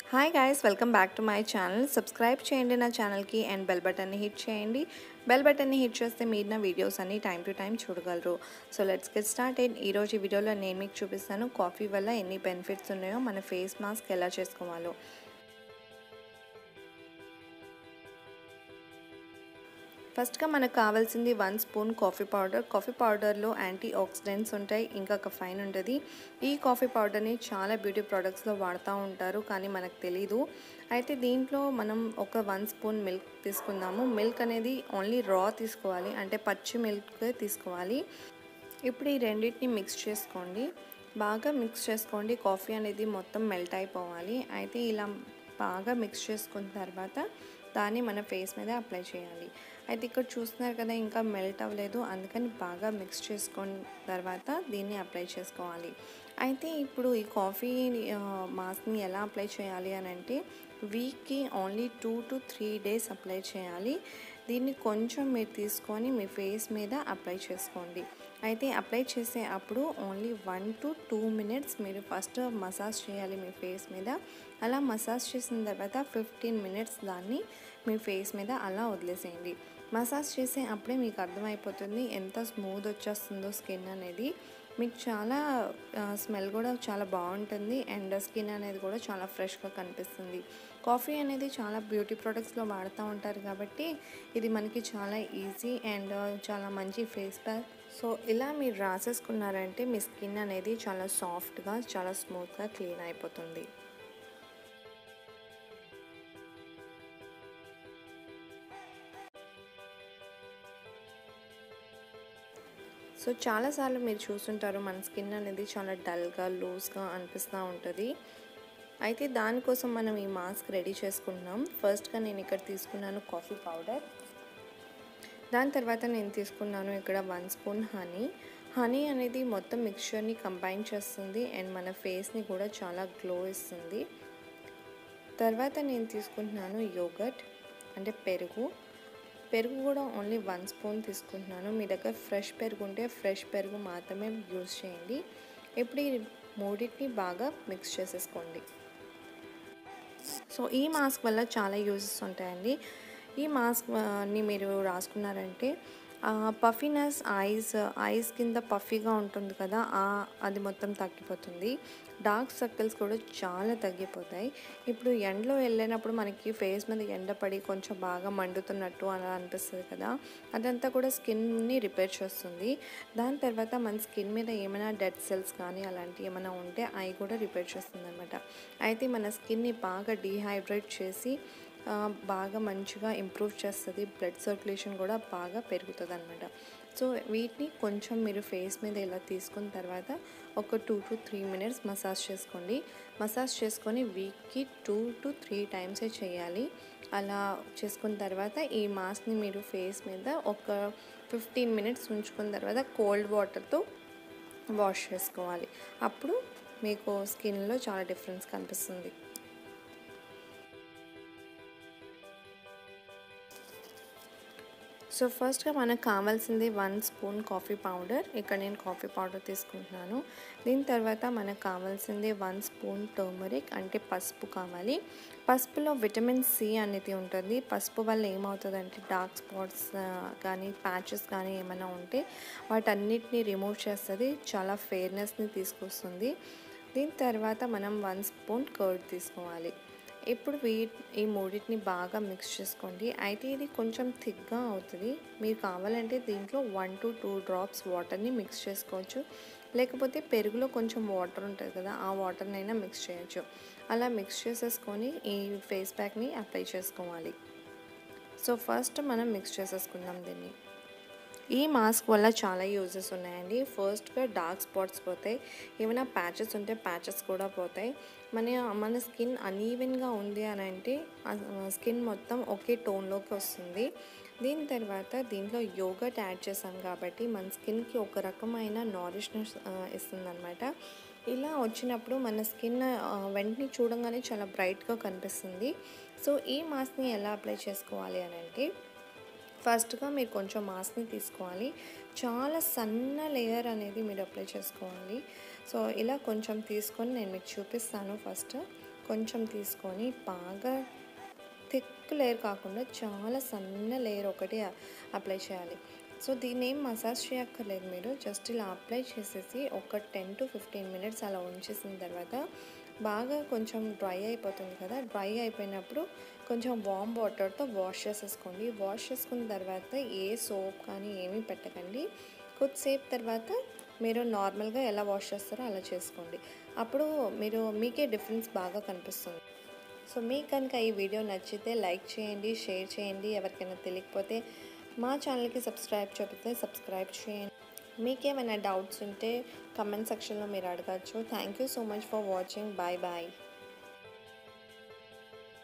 hi guys welcome back to my channel subscribe చేయండి నా ఛానల్కి అండ్ బెల్ బటన్ని హిట్ చేయండి బెల్ బటన్ని హిట్ చేస్తే మీరు నా వీడియోస్ అన్ని టైం టు టైం చూడగలరు so let's get start and ఈరోజు ఈ వీడియోలో నేను మీకు చూపిస్తాను కాఫీ వల్ల ఎన్ని బెనిఫిట్స్ ఉన్నాయో మన ఫేస్ మాస్క్ ఎలా చేసుకోవాలో ఫస్ట్గా మనకు కావాల్సింది one spoon coffee powder coffee పౌడర్లో యాంటీ ఆక్సిడెంట్స్ ఉంటాయి ఇంకా కఫైన్ ఉంటుంది ఈ కాఫీ పౌడర్ని చాలా బ్యూటీ ప్రోడక్ట్స్లో వాడుతూ ఉంటారు కానీ మనకు తెలీదు అయితే దీంట్లో మనం ఒక వన్ స్పూన్ మిల్క్ తీసుకుందాము మిల్క్ అనేది ఓన్లీ రా తీసుకోవాలి అంటే పచ్చి మిల్క్ తీసుకోవాలి ఇప్పుడు ఈ రెండింటిని మిక్స్ చేసుకోండి బాగా మిక్స్ చేసుకోండి కాఫీ అనేది మొత్తం మెల్ట్ అయిపోవాలి అయితే ఇలా బాగా మిక్స్ చేసుకున్న తర్వాత దాన్ని మన ఫేస్ మీద అప్లై చేయాలి అయితే ఇక్కడ చూస్తున్నారు కదా ఇంకా మెల్ట్ అవ్వలేదు అందుకని బాగా మిక్స్ చేసుకున్న తర్వాత దీన్ని అప్లై చేసుకోవాలి అయితే ఇప్పుడు ఈ కాఫీ మాస్క్ని ఎలా అప్లై చేయాలి అని అంటే వీక్కి only two to three days apply చేయాలి దీన్ని కొంచెం మీరు తీసుకొని మీ ఫేస్ మీద అప్లై చేసుకోండి అయితే అప్లై చేసే అప్పుడు only one to two minutes మీరు ఫస్ట్ మసాజ్ చేయాలి మీ ఫేస్ మీద అలా మసాజ్ చేసిన తర్వాత ఫిఫ్టీన్ మినిట్స్ దాన్ని మీ ఫేస్ మీద అలా వదిలేసేయండి మసాజ్ చేసే అప్పుడే మీకు అర్థమైపోతుంది ఎంత స్మూత్ వచ్చేస్తుందో స్కిన్ అనేది మీకు చాలా స్మెల్ కూడా చాలా బాగుంటుంది అండ్ స్కిన్ అనేది కూడా చాలా ఫ్రెష్గా కనిపిస్తుంది కాఫీ అనేది చాలా బ్యూటీ ప్రొడక్ట్స్లో వాడుతూ ఉంటారు కాబట్టి ఇది మనకి చాలా ఈజీ అండ్ చాలా మంచి ఫేస్ ప్యాక్ సో ఇలా మీరు రాసేసుకున్నారంటే మీ స్కిన్ అనేది చాలా సాఫ్ట్గా చాలా స్మూత్గా క్లీన్ అయిపోతుంది సో చాలాసార్లు మీరు చూస్తుంటారు మన స్కిన్ అనేది చాలా డల్గా లూజ్గా అనిపిస్తూ ఉంటుంది అయితే దానికోసం మనం ఈ మాస్క్ రెడీ చేసుకుంటున్నాం ఫస్ట్గా నేను ఇక్కడ తీసుకున్నాను కాఫీ పౌడర్ దాని తర్వాత నేను తీసుకున్నాను ఇక్కడ వన్ స్పూన్ హనీ హనీ అనేది మొత్తం మిక్చర్ని కంబైన్ చేస్తుంది అండ్ మన ఫేస్ని కూడా చాలా గ్లో ఇస్తుంది తర్వాత నేను తీసుకుంటున్నాను యోగట్ అంటే పెరుగు పెరుగు కూడా ఓన్లీ వన్ స్పూన్ తీసుకుంటున్నాను మీ దగ్గర ఫ్రెష్ పెరుగు ఉంటే ఫ్రెష్ పెరుగు మాత్రమే యూజ్ చేయండి ఇప్పుడు ఈ మూడింటిని బాగా మిక్స్ చేసేసుకోండి సో ఈ మాస్క్ వల్ల చాలా యూజెస్ ఉంటాయండి ఈ మాస్క్ని మీరు రాసుకున్నారంటే పఫీనెస్ ఐస్ ఐస్ కింద పఫీగా ఉంటుంది కదా అది మొత్తం తగ్గిపోతుంది డార్క్ సర్కిల్స్ కూడా చాలా తగ్గిపోతాయి ఇప్పుడు ఎండలో వెళ్ళినప్పుడు మనకి ఫేస్ మీద ఎండ పడి కొంచెం బాగా మండుతున్నట్టు అలా అనిపిస్తుంది కదా అదంతా కూడా స్కిన్ని రిపేర్ చేస్తుంది దాని తర్వాత మన స్కిన్ మీద ఏమైనా డెడ్ సెల్స్ కానీ అలాంటివి ఏమైనా ఉంటే అవి కూడా రిపేర్ చేస్తుంది అనమాట అయితే మన స్కిన్ని బాగా డీహైడ్రేట్ చేసి బాగా మంచిగా ఇంప్రూవ్ చేస్తుంది బ్లడ్ సర్క్యులేషన్ కూడా బాగా పెరుగుతుంది అనమాట సో వీటిని కొంచెం మీరు ఫేస్ మీద ఇలా తీసుకున్న తర్వాత ఒక two to three minutes massage చేసుకోండి మసాజ్ చేసుకొని వీక్కి టూ టు త్రీ టైమ్సే చేయాలి అలా చేసుకున్న తర్వాత ఈ మాస్క్ని మీరు ఫేస్ మీద ఒక ఫిఫ్టీన్ మినిట్స్ ఉంచుకున్న తర్వాత కోల్డ్ వాటర్తో వాష్ చేసుకోవాలి అప్పుడు మీకు స్కిన్లో చాలా డిఫరెన్స్ కనిపిస్తుంది సో ఫస్ట్గా మనకు కావాల్సింది వన్ స్పూన్ కాఫీ పౌడర్ ఇక్కడ నేను కాఫీ పౌడర్ తీసుకుంటున్నాను దీని తర్వాత మనకు కావాల్సింది వన్ స్పూన్ టర్మరిక్ అంటే పసుపు కావాలి పసుపులో విటమిన్ సి అనేది ఉంటుంది పసుపు వల్ల ఏమవుతుందంటే డార్క్ స్పాట్స్ కానీ ప్యాచెస్ కానీ ఏమైనా ఉంటే వాటన్నిటిని రిమూవ్ చేస్తుంది చాలా ఫెయిర్నెస్ని తీసుకొస్తుంది దీని తర్వాత మనం వన్ స్పూన్ కర్డ్ తీసుకోవాలి ఇప్పుడు వీ ఈ మూడింటిని బాగా మిక్స్ చేసుకోండి అయితే ఇది కొంచెం థిక్గా అవుతుంది మీరు కావాలంటే దీంట్లో వన్ టు టూ డ్రాప్స్ వాటర్ని మిక్స్ చేసుకోవచ్చు లేకపోతే పెరుగులో కొంచెం వాటర్ ఉంటుంది కదా ఆ వాటర్నైనా మిక్స్ చేయొచ్చు అలా మిక్స్ చేసేసుకొని ఈ ఫేస్ ప్యాక్ని అప్లై చేసుకోవాలి సో ఫస్ట్ మనం మిక్స్ చేసేసుకుందాం దీన్ని ఈ మాస్క్ వల్ల చాలా యూజెస్ ఉన్నాయండి ఫస్ట్గా డార్క్ స్పాట్స్ పోతాయి ఏమైనా ప్యాచెస్ ఉంటే ప్యాచెస్ కూడా పోతాయి మన మన స్కిన్ అనీవెన్గా ఉంది అని అంటే స్కిన్ మొత్తం ఒకే టోన్లోకి వస్తుంది దీని తర్వాత దీంట్లో యోగట్ యాడ్ చేసాం కాబట్టి మన స్కిన్కి ఒక రకమైన నారిష్నెస్ ఇస్తుందన్నమాట ఇలా వచ్చినప్పుడు మన స్కిన్ వెంటనే చూడంగానే చాలా బ్రైట్గా కనిపిస్తుంది సో ఈ మాస్క్ని ఎలా అప్లై చేసుకోవాలి అని అంటే ఫస్ట్గా మీరు కొంచెం మాస్క్ని తీసుకోవాలి చాలా సన్న లేయర్ అనేది మీరు అప్లై చేసుకోవాలి సో ఇలా కొంచెం తీసుకొని నేను మీకు చూపిస్తాను ఫస్ట్ కొంచెం తీసుకొని బాగా థిక్ లేయర్ కాకుండా చాలా సన్న లేయర్ ఒకటి అప్లై చేయాలి సో దీన్ని ఏం మసాజ్ చేయక్కర్లేదు మీరు జస్ట్ ఇలా అప్లై చేసేసి ఒక టెన్ టు ఫిఫ్టీన్ మినిట్స్ అలా ఉంచేసిన తర్వాత బాగా కొంచెం డ్రై అయిపోతుంది కదా డ్రై అయిపోయినప్పుడు కొంచెం వామ్ వాటర్తో వాష్ చేసేసుకోండి వాష్ చేసుకున్న తర్వాత ఏ సోప్ కానీ ఏమీ పెట్టకండి కొద్దిసేపు తర్వాత మీరు నార్మల్గా ఎలా వాష్ చేస్తారో అలా చేసుకోండి అప్పుడు మీరు మీకే డిఫరెన్స్ బాగా కనిపిస్తుంది సో మీకు కనుక ఈ వీడియో నచ్చితే లైక్ చేయండి షేర్ చేయండి ఎవరికైనా తెలియకపోతే మా ఛానల్కి సబ్స్క్రైబ్ చెబితే సబ్స్క్రైబ్ చేయండి మీకేమైనా డౌట్స్ ఉంటే కమెంట్ సెక్షన్లో మీరు అడగచ్చు thank you so much for watching bye bye